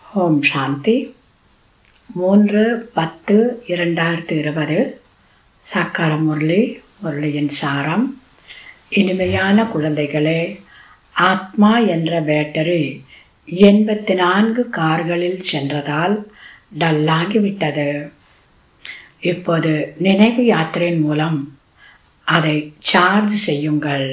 ஓம் சாந்தி மூன்று பத்து இரண்டாயிரத்தி இருபது சக்கர முரளி முரளியின் சாரம் இனிமையான குழந்தைகளே ஆத்மா என்ற பேட்டரி எண்பத்தி நான்கு கார்களில் சென்றதால் டல்லாகிவிட்டது இப்போது நினைவு யாத்திரையின் மூலம் அதை சார்ஜ் செய்யுங்கள்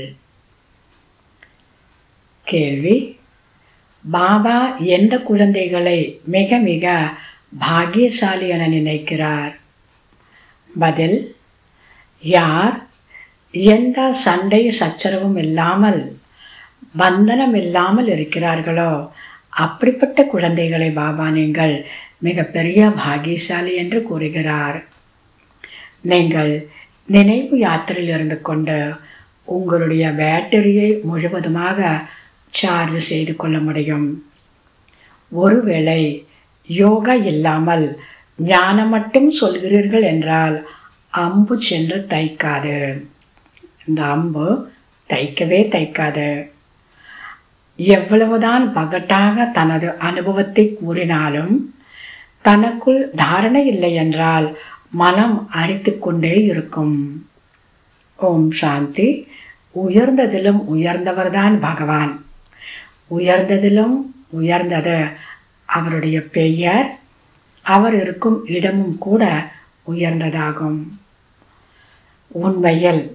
கேள்வி பாபா எந்த குழந்தைகளை மிக மிக பாகியசாலி என நினைக்கிறார் பதில் யார் எந்த சண்டை சச்சரவும் இல்லாமல் பந்தனம் இல்லாமல் இருக்கிறார்களோ அப்படிப்பட்ட குழந்தைகளை பாபா நீங்கள் மிகப்பெரிய பாகியசாலி என்று கூறுகிறார் நீங்கள் நினைவு யாத்திரையில் இருந்து கொண்டு உங்களுடைய பேட்டரியை முழுவதுமாக சார்ஜ் செய்து கொள்ள முடியும் ஒருவேளை யோகா இல்லாமல் ஞானம் மட்டும் சொல்கிறீர்கள் என்றால் அம்பு சென்று தைக்காது இந்த அம்பு தைக்கவே தைக்காது எவ்வளவுதான் பகட்டாக தனது அனுபவத்தை கூறினாலும் தனக்குள் தாரணை இல்லை என்றால் மனம் அரித்து கொண்டே இருக்கும் ஓம் சாந்தி உயர்ந்ததிலும் உயர்ந்தவர்தான் பகவான் உயர்ந்ததிலும் உயர்ந்தது அவருடைய பெயர் அவர் இருக்கும் இடமும் கூட உயர்ந்ததாகும் உண்மையில்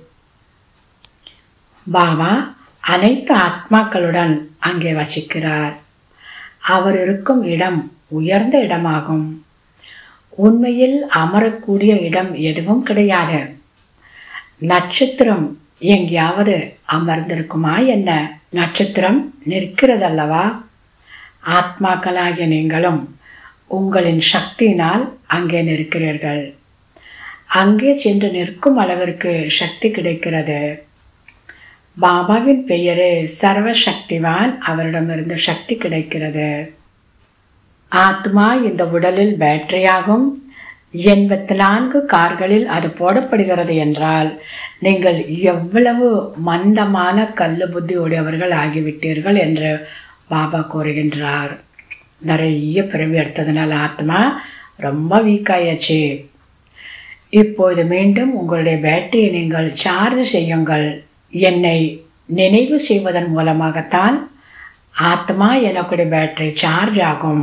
பாபா அனைத்து ஆத்மாக்களுடன் அங்கே வசிக்கிறார் அவர் இருக்கும் இடம் உயர்ந்த இடமாகும் உண்மையில் அமரக்கூடிய இடம் எதுவும் கிடையாது நட்சத்திரம் எங்கேயாவது அமர்ந்திருக்குமா என்ன நட்சத்திரம் நிற்கிறதல்லவா ஆத்மாக்களாகிய நீங்களும் உங்களின் சக்தியினால் அங்கே நிற்கிறீர்கள் அங்கே சென்று நிற்கும் அளவிற்கு சக்தி கிடைக்கிறது பாபாவின் பெயரே சர்வ சக்திவான் அவரிடமிருந்து சக்தி கிடைக்கிறது ஆத்மா இந்த உடலில் பேட்டரியாகும் எண்பத்தி நான்கு கார்களில் அது போடப்படுகிறது என்றால் நீங்கள் எவ்வளவு மந்தமான கல்லு புத்தி உடையவர்கள் ஆகிவிட்டீர்கள் என்று பாபா கூறுகின்றார் நிறைய பிறவி எடுத்ததுனால ஆத்மா ரொம்ப வீக் ஆயாச்சு இப்போது மீண்டும் உங்களுடைய பேட்டரியை நீங்கள் சார்ஜ் செய்யுங்கள் என்னை நினைவு செய்வதன் மூலமாகத்தான் ஆத்மா எனக்குடைய பேட்டரி சார்ஜ் ஆகும்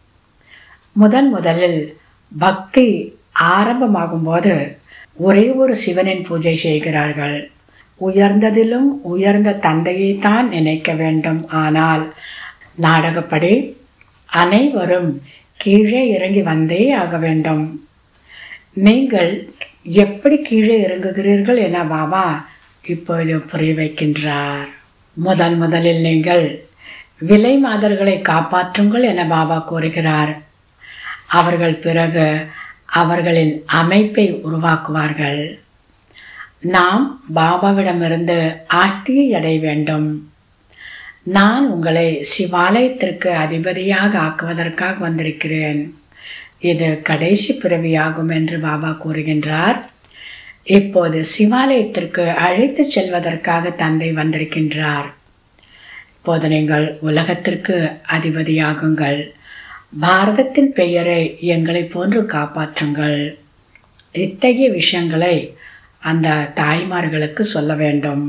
முதன் முதலில் பக்தி ஆரம்பமாகும் போது ஒரே ஒரு சிவனின் பூஜை செய்கிறார்கள் உயர்ந்ததிலும் உயர்ந்த தந்தையை தான் நினைக்க வேண்டும் ஆனால் நாடகப்படி அனைவரும் கீழே இறங்கி வந்தே ஆக வேண்டும் நீங்கள் எப்படி கீழே இறங்குகிறீர்கள் என பாபா இப்பொழுது புரிய வைக்கின்றார் முதன் முதலில் நீங்கள் விலை மாதர்களை காப்பாற்றுங்கள் என பாபா கூறுகிறார் அவர்கள் பிறகு அவர்களின் அமைப்பை உருவாக்குவார்கள் நாம் பாபாவிடமிருந்து ஆஸ்தியை அடைய வேண்டும் நான் உங்களை சிவாலயத்திற்கு அதிபதியாக ஆக்குவதற்காக வந்திருக்கிறேன் இது கடைசி பிறவியாகும் என்று பாபா கூறுகின்றார் இப்போது சிவாலயத்திற்கு அழைத்து செல்வதற்காக தந்தை வந்திருக்கின்றார் இப்போது நீங்கள் உலகத்திற்கு அதிபதியாகுங்கள் பாரதத்தின் பெயரை எங்களை போன்று காப்பாற்றுங்கள் இத்தகைய விஷயங்களை அந்த தாய்மார்களுக்கு சொல்ல வேண்டும்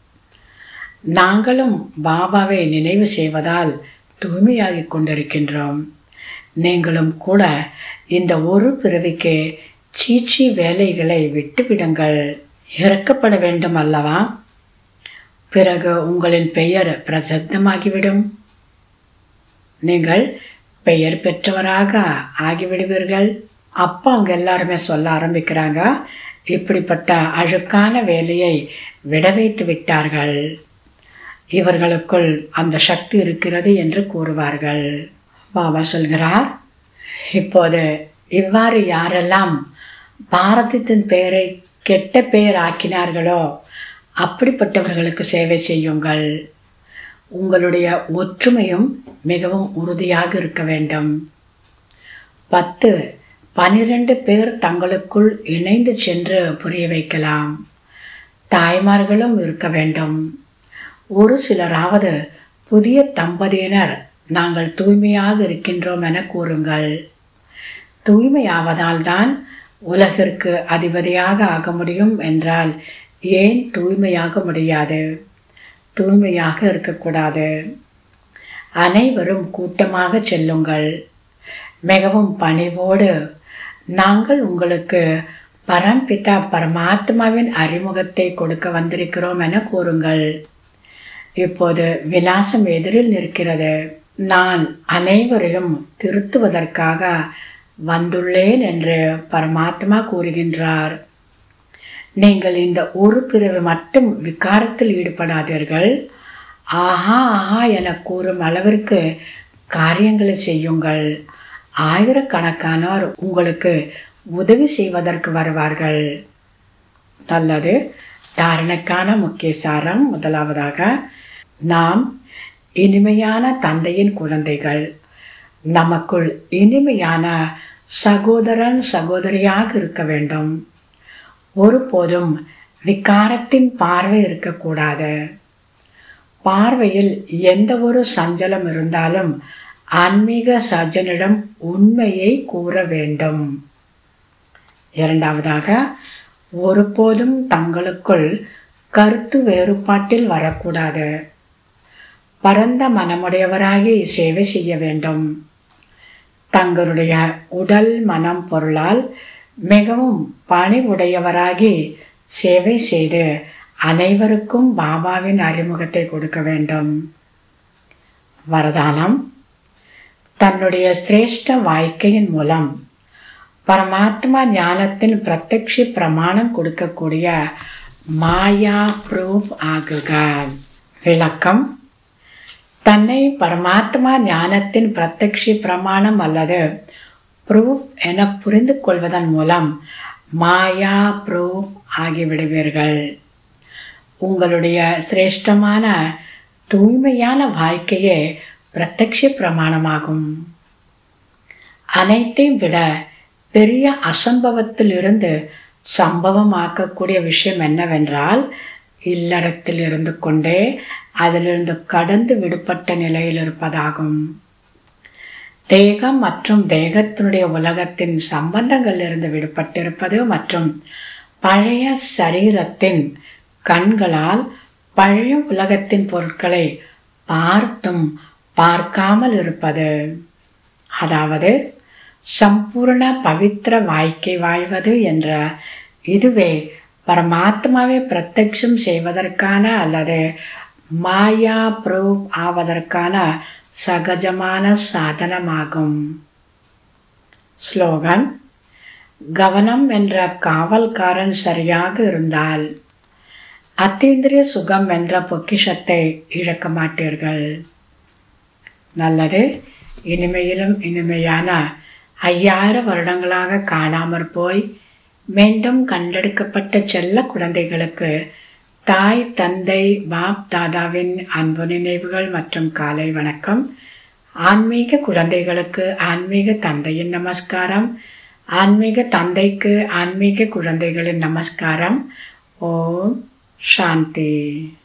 நாங்களும் பாபாவை நினைவு செய்வதால் தூய்மையாகிக் கொண்டிருக்கின்றோம் நீங்களும் கூட இந்த ஒரு பிறவிக்கு சீச்சி வேலைகளை விட்டுவிடுங்கள் இறக்கப்பட வேண்டும் அல்லவா பிறகு உங்களின் பெயர் பிரசித்தமாகிவிடும் நீங்கள் பெயர் பெற்றவராக ஆகிவிடுவீர்கள் அப்போ அவங்க எல்லாருமே சொல்ல ஆரம்பிக்கிறாங்க இப்படிப்பட்ட அழுக்கான வேலையை விட வைத்து விட்டார்கள் இவர்களுக்குள் அந்த சக்தி இருக்கிறது என்று கூறுவார்கள் பாபா சொல்கிறார் இப்போது இவ்வாறு யாரெல்லாம் பாரதத்தின் பெயரை கெட்ட பெயர் ஆக்கினார்களோ அப்படிப்பட்டவர்களுக்கு சேவை செய்யுங்கள் உங்களுடைய ஒற்றுமையும் மிகவும் உறுதியாக இருக்க வேண்டும் பத்து பனிரெண்டு பேர் தங்களுக்குள் இணைந்து சென்று புரிய வைக்கலாம் தாய்மார்களும் இருக்க வேண்டும் ஒரு சிலராவது புதிய தம்பதியினர் நாங்கள் தூய்மையாக இருக்கின்றோம் என கூறுங்கள் தூய்மையாவதால் தான் உலகிற்கு அதிபதியாக ஆக முடியும் என்றால் ஏன் தூய்மையாக முடியாது தூய்மையாக இருக்கக்கூடாது அனைவரும் கூட்டமாக செல்லுங்கள் மிகவும் பணிவோடு நாங்கள் உங்களுக்கு பரம்பிதா பரமாத்மாவின் அறிமுகத்தை கொடுக்க வந்திருக்கிறோம் என கூறுங்கள் இப்போது விநாசம் எதிரில் நிற்கிறது நான் அனைவரையும் திருத்துவதற்காக வந்துள்ளேன் என்று பரமாத்மா கூறுகின்றார் நீங்கள் இந்த ஒரு பிரிவு மட்டும் விகாரத்தில் ஈடுபடாதீர்கள் ஆஹா ஆஹா என கூறும் அளவிற்கு காரியங்களை செய்யுங்கள் ஆயிரக்கணக்கானோர் உங்களுக்கு உதவி செய்வதற்கு வருவார்கள் நல்லது தாரணைக்கான முக்கிய சாரம் முதலாவதாக நாம் இனிமையான தந்தையின் குழந்தைகள் நமக்குள் இனிமையான சகோதரன் சகோதரியாக இருக்க வேண்டும் ஒருபோதும் விகாரத்தின் பார்வை இருக்கக்கூடாது பார்வையில் எந்த ஒரு சஞ்சலம் இருந்தாலும் ஆன்மீக சஜனிடம் உண்மையை கூற வேண்டும் இரண்டாவதாக ஒருபோதும் தங்களுக்குள் கருத்து வேறுபாட்டில் வரக்கூடாது பரந்த மனமுடையவராகி சேவை செய்ய வேண்டும் தங்களுடைய உடல் மனம் பொருளால் மிகவும் பணிவுடையவராகி சேவை செய்து அனைவருக்கும் பாபாவின் அறிமுகத்தை கொடுக்க வேண்டும் வரதானம் தன்னுடைய சிரேஷ்ட வாழ்க்கையின் மூலம் பரமாத்மா ஞானத்தின் பிரத்யக்ஷ பிரமாணம் கொடுக்கக்கூடிய மாயா ப்ரூஃப் ஆகுக விளக்கம் தன்னை பரமாத்மா ஞானத்தின் பிரத்யக்ஷ பிரமாணம் அல்லது ப்ரூஃப் என புரிந்து கொள்வதன் மூலம் மாயா ப்ரூஃப் ஆகிவிடுவீர்கள் உங்களுடைய சிரேஷ்டமான தூய்மையான வாழ்க்கையே பிரத்யக்ஷ பிரமாணமாகும் அனைத்தையும் விட பெரிய அசம்பவத்தில் இருந்து சம்பவமாக்கக்கூடிய விஷயம் என்னவென்றால் இல்லறத்தில் இருந்து கொண்டே அதிலிருந்து கடந்து விடுபட்ட நிலையில் இருப்பதாகும் தேகம் மற்றும் தேகத்தினுடைய உலகத்தின் சம்பந்தங்களிலிருந்து விடுபட்டிருப்பது மற்றும் பழைய சரீரத்தின் கண்களால் பழைய உலகத்தின் பொருட்களை பார்த்தும் பார்க்காமல் இருப்பது அதாவது சம்பூர்ண பவித்திர வாழ்க்கை வாழ்வது என்ற இதுவே பரமாத்மாவை பிரத்யக்ஷம் செய்வதற்கான அல்லது மாயா ப்ரூவ் ஆவதற்கான சகஜமான சாதனமாகும் ஸ்லோகன் கவனம் என்ற காவல்காரன் சரியாக இருந்தால் அத்தீந்திரிய சுகம் என்ற பொக்கிஷத்தை இழக்க மாட்டீர்கள் நல்லது இனிமையிலும் இனிமையான ஐயாயிரம் வருடங்களாக காணாமற் போய் மீண்டும் கண்டெடுக்கப்பட்ட செல்ல குழந்தைகளுக்கு தாய் தந்தை பாப் தாதாவின் அன்பு நினைவுகள் மற்றும் காலை வணக்கம் ஆன்மீக குழந்தைகளுக்கு ஆன்மீக தந்தையின் நமஸ்காரம் ஆன்மீக தந்தைக்கு ஆன்மீக குழந்தைகளின் நமஸ்காரம் ஓம் சாந்தி